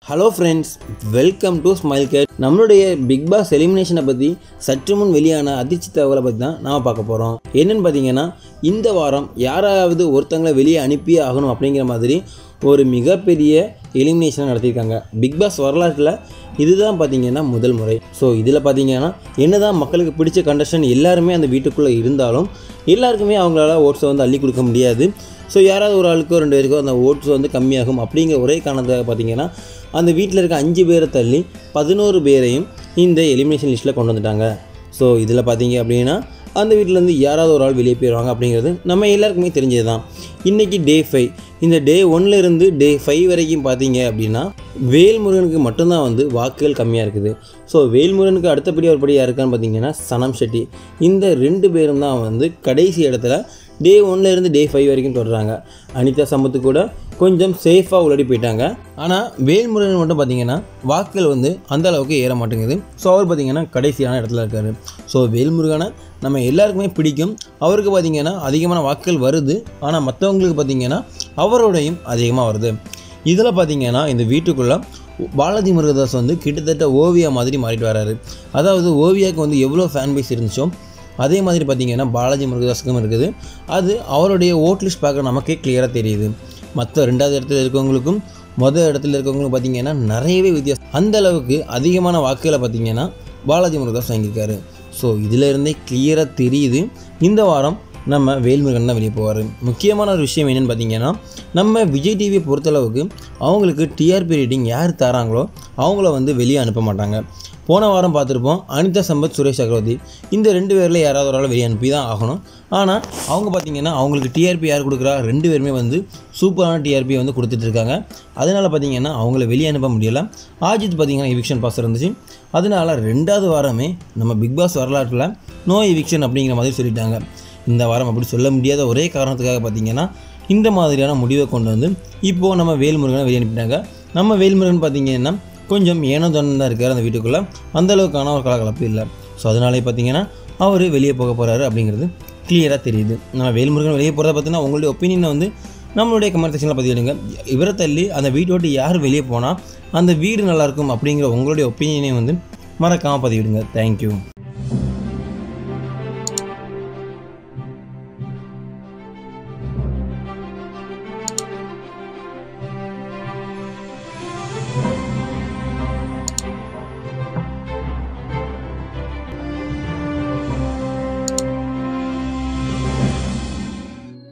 hello friends welcome to smile cat நம்மளுடைய Bigg Boss எலிமினேஷனை பற்றி சற்று முன் வெளியான அதிர்ச்சி தகவலை பற்றி தான் நாம் பார்க்க போகிறோம் என்னென்னு பார்த்தீங்கன்னா இந்த வாரம் யாராவது ஒருத்தங்களை வெளியே அனுப்பியே ஆகணும் அப்படிங்கிற மாதிரி ஒரு மிகப்பெரிய எலிமினேஷனை நடத்தியிருக்காங்க பிக் பாஸ் வரலாற்றில் இதுதான் பார்த்தீங்கன்னா முதல் முறை ஸோ இதில் பார்த்தீங்கன்னா என்னதான் மக்களுக்கு பிடிச்ச கண்டஸ்டன் எல்லாருமே அந்த வீட்டுக்குள்ளே இருந்தாலும் எல்லாருக்குமே அவங்களால ஓட்ஸை வந்து அள்ளி கொடுக்க முடியாது ஸோ யாராவது ஒரு ஆளுக்கோ ரெண்டு பேருக்கோ அந்த ஓட்ஸ் வந்து கம்மியாகும் அப்படிங்கிற ஒரே காரணத்துக்காக பார்த்தீங்கன்னா அந்த வீட்டில் இருக்க அஞ்சு பேரை தள்ளி பதினோரு பேரையும் இந்த எலிமினேஷன் லிஸ்ட்டில் கொண்டு வந்துட்டாங்க ஸோ இதில் பார்த்தீங்க அப்படின்னா அந்த வீட்டிலேருந்து யாராவது ஒரு ஆள் வெளியே போயிடுவாங்க அப்படிங்கிறது நம்ம எல்லாருக்குமே தெரிஞ்சது தான் இன்றைக்கி டே ஃபைவ் இந்த டே இருந்து டே ஃபைவ் வரைக்கும் பார்த்தீங்க அப்படின்னா வேல்முருகனுக்கு மட்டும்தான் வந்து வாக்குகள் கம்மியாக இருக்குது ஸோ வேல்முருகனுக்கு அடுத்தபடி ஒரு படி யாருக்கான்னு பார்த்தீங்கன்னா சனம் ஷெட்டி இந்த ரெண்டு பேரும் தான் வந்து கடைசி இடத்துல டே இருந்து டே ஃபைவ் வரைக்கும் தொடர்றாங்க அனிதா சம்பத்து கூட கொஞ்சம் சேஃபாக உள்ளடி போயிட்டாங்க ஆனால் வேல்முருகன் மட்டும் பார்த்தீங்கன்னா வாக்குகள் வந்து அந்த அளவுக்கு ஏற மாட்டேங்குது ஸோ அவர் பார்த்தீங்கன்னா கடைசியான இடத்துல இருக்கார் ஸோ வேல்முருகனை நம்ம எல்லாருக்குமே பிடிக்கும் அவருக்கு பார்த்தீங்கன்னா அதிகமான வாக்குகள் வருது ஆனால் மற்றவங்களுக்கு பார்த்தீங்கன்னா அவரோடையும் அதிகமாக வருது இதில் பார்த்தீங்கன்னா இந்த வீட்டுக்குள்ளே பாலாஜி முருகதாஸ் வந்து கிட்டத்தட்ட ஓவியா மாதிரி மாறிட்டு வராரு அதாவது ஓவியாவுக்கு வந்து எவ்வளோ ஃபேன் பேஸ் இருந்துச்சோ அதே மாதிரி பார்த்தீங்கன்னா பாலாஜி முருகதாஸுக்கும் இருக்குது அது அவருடைய ஓட் லிஸ்ட் பார்க்க நமக்கே கிளியராக தெரியுது மற்ற ரெண்டாவது இடத்துல இருக்கவங்களுக்கும் மொதல் இடத்துல இருக்கவங்களுக்கும் பார்த்தீங்கன்னா நிறையவே வித்தியாசம் அந்த அளவுக்கு அதிகமான வாக்குகளை பார்த்தீங்கன்னா பாலாஜி முருகதாஸ் வாங்கியிருக்காரு ஸோ இதில் இருந்தே கிளியராக தெரியுது இந்த வாரம் நம்ம வேல்முருகன் தான் வெளியே போவார் முக்கியமான ஒரு விஷயம் என்னென்னு பார்த்தீங்கன்னா நம்ம விஜய் டிவியை பொறுத்தளவுக்கு அவங்களுக்கு டிஆர்பி ரேட்டிங் யார் தராங்களோ அவங்கள வந்து வெளியே அனுப்ப மாட்டாங்க போன வாரம் பார்த்துருப்போம் அனிதா சம்பத் சுரேஷ் சக்கரவர்த்தி இந்த ரெண்டு பேரில் யாராவது ஒரு ஆள் வெளியே அனுப்பி தான் ஆகணும் ஆனால் அவங்க பார்த்தீங்கன்னா அவங்களுக்கு டிஆர்பி யார் கொடுக்குறா ரெண்டு பேருமே வந்து சூப்பரான டிஆர்பி வந்து கொடுத்துட்ருக்காங்க அதனால் பார்த்தீங்கன்னா அவங்கள வெளியே அனுப்ப முடியலை ஆஜித் பார்த்தீங்கன்னா எவிக்ஷன் பாஸ் இருந்துச்சு அதனால் ரெண்டாவது வாரமே நம்ம பிக் பாஸ் வரலாற்றில் நோ எவிக்ஷன் அப்படிங்கிற மாதிரி சொல்லிட்டாங்க இந்த வாரம் அப்படி சொல்ல முடியாத ஒரே காரணத்துக்காக பார்த்தீங்கன்னா இந்த மாதிரியான முடிவை கொண்டு வந்து இப்போது நம்ம வேல்முருகனை வெளியே அனுப்பிட்டாங்க நம்ம வேல்முருகன் பார்த்தீங்கன்னா கொஞ்சம் ஏனோ தான் இருக்கார் அந்த வீட்டுக்குள்ளே அந்தளவுக்கான ஒரு கலகலப்பு இல்லை ஸோ அதனாலே பார்த்தீங்கன்னா அவர் வெளியே போக போகிறாரு அப்படிங்கிறது கிளியராக தெரியுது நான் வேல்முருகன் வெளியே போகிறத பார்த்தீங்கன்னா உங்களுடைய ஒப்பீனியனை வந்து நம்மளுடைய கமெண்ட் செக்ஷனில் பதிவிடுங்க இவரை தள்ளி அந்த வீட்டை விட்டு யார் வெளியே போனால் அந்த வீடு நல்லாயிருக்கும் அப்படிங்கிற உங்களுடைய ஒப்பீனியனை வந்து மறக்காமல் பதிவிடுங்க தேங்க்யூ